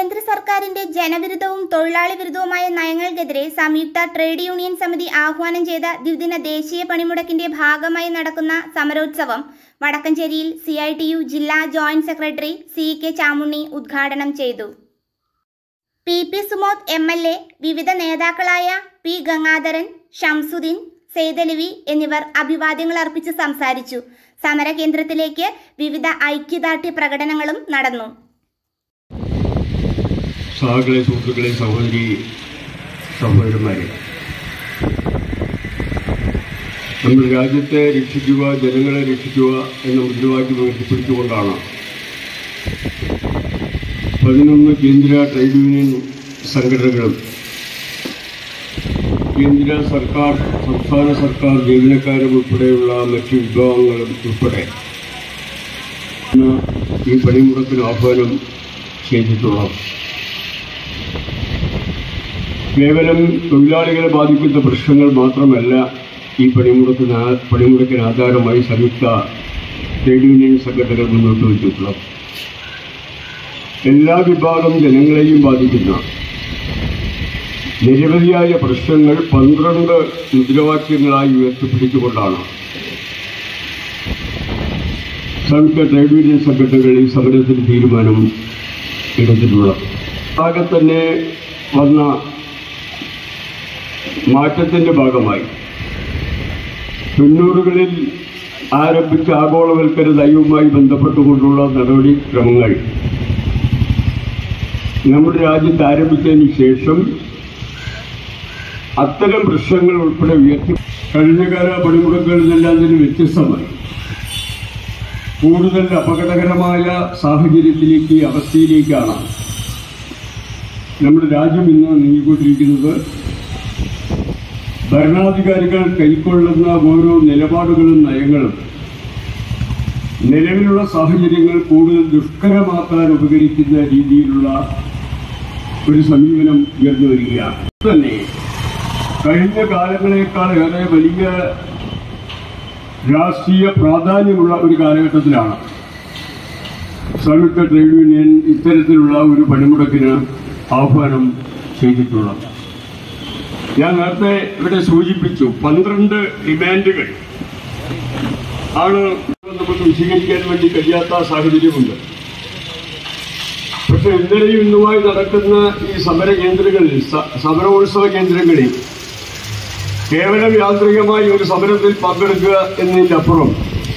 കേന്ദ്ര സർക്കാരിന്റെ ജനവിരുദ്ധവും തൊഴിലാളി വിരുദ്ധവുമായ നയങ്ങൾക്കെതിരെ സംയുക്ത ട്രേഡ് യൂണിയൻ സമിതി ആഹ്വാനം ചെയ്ത ദ്വിദിന ദേശീയ പണിമുടക്കിന്റെ ഭാഗമായി നടക്കുന്ന സമരോത്സവം വടക്കഞ്ചേരിയിൽ സി ഐ ടി യു ജില്ലാ joint secretary C K Chamunni ഉദ്ഘാടനം ചെയ്തു P P Sumod M L A വിവിധ നേതാക്കളായ പി ഗംഗാധരൻ ഷംസുദ്ദീൻ സെയ്തലവി എന്നിവർ അഭിവാദ്യങ്ങൾ അർപ്പിച്ച് സംസാരിച്ചു സമരകേന്ദ്രത്തിലേക്ക് വിവിധ ഐക്യദാർഢ്യ പ്രകടനങ്ങളും നടന്നു സഹകളെ സുഹൃത്തുക്കളെ സഹോദരി സഹോദരന്മാരെ നമ്മൾ രാജ്യത്തെ രക്ഷിക്കുക ജനങ്ങളെ രക്ഷിക്കുക എന്ന മുദ്രാവാക്യം ഉയർത്തിപ്പിടിച്ചുകൊണ്ടാണ് പതിനൊന്ന് കേന്ദ്ര ട്രേഡ് യൂണിയൻ സംഘടനകളും കേന്ദ്ര സർക്കാർ സംസ്ഥാന സർക്കാർ ജീവനക്കാരും ഉൾപ്പെടെയുള്ള മറ്റ് വിഭാഗങ്ങളും ഉൾപ്പെടെ ഇന്ന് ഈ പണിമുടക്കിന് ആഹ്വാനം ചെയ്തിട്ടുള്ളത് കേവലം തൊഴിലാളികളെ ബാധിക്കുന്ന പ്രശ്നങ്ങൾ മാത്രമല്ല ഈ പണിമുടക്കിന് ആ- പണിമുടക്കിന് ആധാരമായി സംയുക്ത ട്രേഡ് യൂണിയൻ സംഘടനകൾ മുന്നോട്ട് വച്ചിട്ടുള്ളത് എല്ലാ വിഭാഗം ജനങ്ങളെയും ബാധിക്കുന്ന നിരവധിയായ പ്രശ്നങ്ങൾ പന്ത്രണ്ട് മുദ്രാവാക്യങ്ങളായി ഉയർത്തിപ്പിടിച്ചുകൊണ്ടാണ് സംയുക്ത ട്രേഡ് യൂണിയൻ സംഘടനകൾ ഈ സമരത്തിന് തീരുമാനം എടുത്തിട്ടുള്ളത് ആകെ തന്നെ വന്ന മാറ്റത്തിന്റെ ഭാഗമായി തൊണ്ണൂറുകളിൽ ആരംഭിച്ച ആഗോളവൽക്കരണ നയവുമായി ബന്ധപ്പെട്ടുകൊണ്ടുള്ള നടപടിക്രമങ്ങൾ നമ്മുടെ രാജ്യത്ത് ആരംഭിച്ചതിന് ശേഷം അത്തരം പ്രശ്നങ്ങൾ ഉൾപ്പെടെ ഉയർത്തി കഴിഞ്ഞകാല പണിമുടക്കുകളിൽ നിന്നെല്ലാം തന്നെ വ്യത്യസ്തമായി കൂടുതൽ അപകടകരമായ സാഹചര്യത്തിലേക്ക് അവസ്ഥയിലേക്കാണ് നമ്മുടെ രാജ്യം ഇന്ന് നീങ്ങിക്കൊണ്ടിരിക്കുന്നത് ഭരണാധികാരികൾ കൈക്കൊള്ളുന്ന ഓരോ നിലപാടുകളും നയങ്ങളും നിലവിലുള്ള സാഹചര്യങ്ങൾ കൂടുതൽ ദുഷ്കരമാക്കാൻ ഉപകരിക്കുന്ന രീതിയിലുള്ള ഒരു സമീപനം ഉയർന്നു വരികയാണ് തന്നെ കഴിഞ്ഞ കാലങ്ങളെക്കാൾ ഏറെ വലിയ രാഷ്ട്രീയ പ്രാധാന്യമുള്ള ഒരു കാലഘട്ടത്തിലാണ് സംയുക്ത ട്രേഡ് യൂണിയൻ ഇത്തരത്തിലുള്ള ഒരു പണിമുടക്കിന് ആഹ്വാനം ചെയ്തിട്ടുള്ളത് ഞാൻ നേരത്തെ ഇവിടെ സൂചിപ്പിച്ചു പന്ത്രണ്ട് ഡിമാൻഡുകൾ ആണ് നമുക്ക് വിശദീകരിക്കാൻ വേണ്ടി കഴിയാത്ത സാഹചര്യമുണ്ട് പക്ഷെ ഇന്നലെയും ഇന്നുമായി നടക്കുന്ന ഈ സമര കേന്ദ്രങ്ങളിൽ സ- സമരോത്സവ കേന്ദ്രങ്ങളിൽ കേവലം യാന്ത്രികമായി ഒരു സമരത്തിൽ പങ്കെടുക്കുക എന്നതിന്റെ അപ്പുറം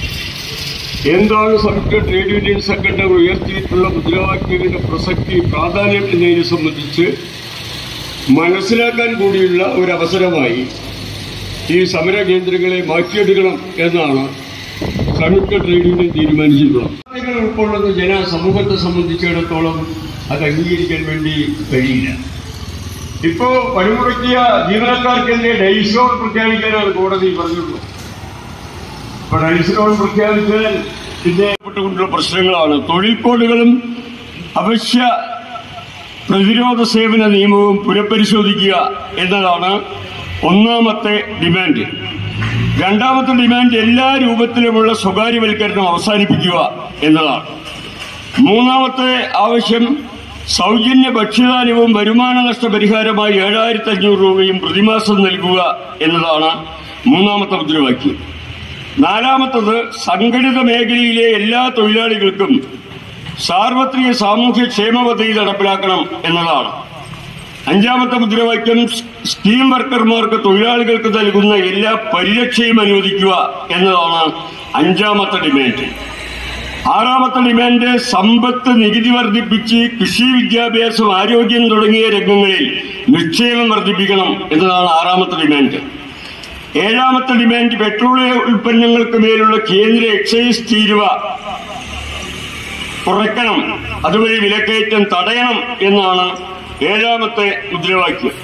എന്താണ് സംയുക്ത ട്രേഡ് യൂണിയൻ സംഘടന ഉയർത്തിയിട്ടുള്ള മുദ്രാവാക്യങ്ങളുടെ പ്രസക്തി പ്രാധാന്യം എന്നതിനെ സംബന്ധിച്ച് മനസ്സിലാക്കാൻ കൂടിയുള്ള ഒരു അവസരമായി ഈ സമര കേന്ദ്രങ്ങളെ മാറ്റിയെടുക്കണം എന്നാണ് സംയുക്ത ട്രേഡ് യൂണിയൻ തീരുമാനിച്ചിട്ടുള്ളത് തൊഴിലാളികൾ ഉൾക്കൊള്ളുന്ന ജന സമൂഹത്തെ സംബന്ധിച്ചിടത്തോളം അത് അംഗീകരിക്കാൻ വേണ്ടി കഴിയില്ല ഇപ്പോ പണിമുടക്കിയ ജീവനക്കാർക്കെതിരെ ഡൈസോൺ പ്രഖ്യാപിക്കാനാണ് കോടതി പറഞ്ഞിട്ടുള്ളത് ഇപ്പൊ ഡൈസോൺ പ്രഖ്യാപിച്ചാൽ പിന്നെ പെട്ടുകൊണ്ടുള്ള പ്രശ്നങ്ങളാണ് തൊഴിൽ കോഡുകളും അവശ്യ പ്രതിരോധ സേവന നിയമവും പുനഃപരിശോധിക്കുക എന്നതാണ് ഒന്നാമത്തെ ഡിമാൻഡ് രണ്ടാമത്തെ ഡിമാൻഡ് എല്ലാ രൂപത്തിലുമുള്ള സ്വകാര്യവൽക്കരണം അവസാനിപ്പിക്കുക എന്നതാണ് മൂന്നാമത്തെ ആവശ്യം സൗജന്യ ഭക്ഷ്യധാന്യവും വരുമാന നഷ്ട പരിഹാരമായി ഏഴായിരത്തി അഞ്ഞൂറ് രൂപയും പ്രതിമാസം നൽകുക എന്നതാണ് മൂന്നാമത്തെ മുദ്രാവാക്യം നാലാമത്തത് സംഘടിത മേഖലയിലെ എല്ലാ തൊഴിലാളികൾക്കും സാർവത്രിക സാമൂഹ്യ ക്ഷേമ പദ്ധതി നടപ്പിലാക്കണം എന്നതാണ് അഞ്ചാമത്തെ മുദ്രാവാക്യം സ് സ്കീം വർക്കർമാർക്ക് തൊഴിലാളികൾക്ക് നൽകുന്ന എല്ലാ പരിരക്ഷയും അനുവദിക്കുക എന്നതാണ് അഞ്ചാമത്തെ ഡിമാൻഡ് ആറാമത്തെ ഡിമാൻഡ് സമ്പത്ത് നികുതി വർദ്ധിപ്പിച്ച് കൃഷി വിദ്യാഭ്യാസം ആരോഗ്യം തുടങ്ങിയ രംഗങ്ങളിൽ നിക്ഷേപം വർദ്ധിപ്പിക്കണം എന്നതാണ് ആറാമത്തെ ഡിമാൻഡ് ഏഴാമത്തെ ഡിമാൻഡ് പെട്രോളിയം ഉൽപ്പന്നങ്ങൾക്ക് മേലുള്ള കേന്ദ്ര എക്സൈസ് തീരുവ കുറയ്ക്കണം അതുവഴി വിലക്കയറ്റം തടയണം എന്നാണ് ഏഴാമത്തെ മുദ്രാവാക്യം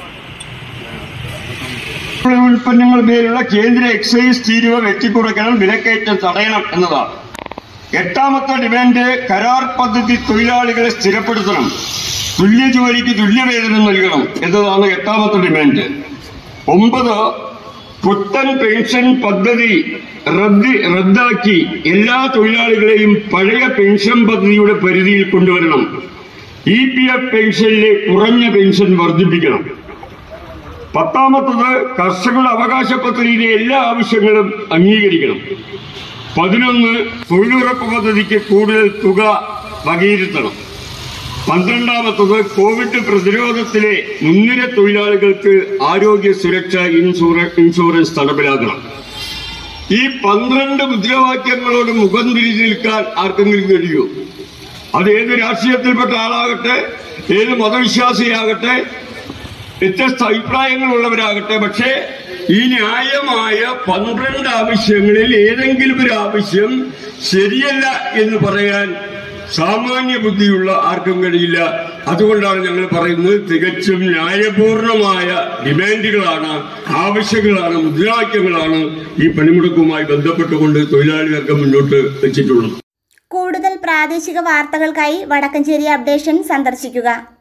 പെട്രോളിയം ഉൽപ്പന്നങ്ങൾ മേലുള്ള കേന്ദ്ര എക്സൈസ് തീരുവ വെട്ടിക്കുറയ്ക്കണം വിലക്കയറ്റം തടയണം എന്നതാണ് എട്ടാമത്തെ ഡിമാൻഡ് കരാർ പദ്ധതി തൊഴിലാളികളെ സ്ഥിരപ്പെടുത്തണം തുല്യ ജോലിക്ക് തുല്യവേതനം നൽകണം എന്നതാണ് എട്ടാമത്തെ ഡിമാൻഡ് ഒമ്പത് പുത്തൻ പെൻഷൻ പദ്ധതി റദ്ദി റദ്ദാക്കി എല്ലാ തൊഴിലാളികളെയും പഴയ പെൻഷൻ പദ്ധതിയുടെ പരിധിയിൽ കൊണ്ടുവരണം ഇ പി എഫ് പെൻഷനിലെ കുറഞ്ഞ പെൻഷൻ വർദ്ധിപ്പിക്കണം പത്താമത്തത് കർഷകരുടെ അവകാശ പദ്ധതിയിലെ എല്ലാ ആവശ്യങ്ങളും അംഗീകരിക്കണം പതിനൊന്ന് തൊഴിലുറപ്പ് പദ്ധതിക്ക് കൂടുതൽ തുക വകയിരുത്തണം പന്ത്രണ്ടാമത്തത് കോവിഡ് പ്രതിരോധത്തിലെ മുൻനിര തൊഴിലാളികൾക്ക് ആരോഗ്യ സുരക്ഷ ഇൻഷുറ- ഇൻഷുറൻസ് നടപ്പിലാക്കണം ഈ പന്ത്രണ്ട് മുദ്രാവാക്യങ്ങളോട് മുഖം തിരിച്ചു നിൽക്കാൻ ആർക്കെങ്കിലും കഴിയൂ അത് ഏത് രാഷ്ട്രീയത്തിൽപ്പെട്ട ആളാകട്ടെ ഏത് മതവിശ്വാസിയാകട്ടെ വ്യത്യസ്ത അഭിപ്രായങ്ങളുള്ളവരാകട്ടെ പക്ഷേ ഈ ന്യായമായ പന്ത്രണ്ട് ആവശ്യങ്ങളിൽ ഏതെങ്കിലും ഒരു ആവശ്യം ശരിയല്ല എന്ന് പറയാൻ സാമാന്യ ബുദ്ധിയുള്ള ആർക്കും കഴിയില്ല അതുകൊണ്ടാണ് ഞങ്ങൾ പറയുന്നത് തികച്ചും ന്യായപൂർണമായ ഡിമാൻഡുകളാണ് ആവശ്യങ്ങളാണ് മുദ്രാവാക്യങ്ങളാണ് ഈ പണിമുടക്കുമായി ബന്ധപ്പെട്ടുകൊണ്ട് തൊഴിലാളി വർഗം മുന്നോട്ട് വെച്ചിട്ടുള്ളത് കൂടുതൽ പ്രാദേശിക വാർത്തകൾക്കായി വടക്കഞ്ചേരി അപ്ഡേഷൻ സന്ദർശിക്കുക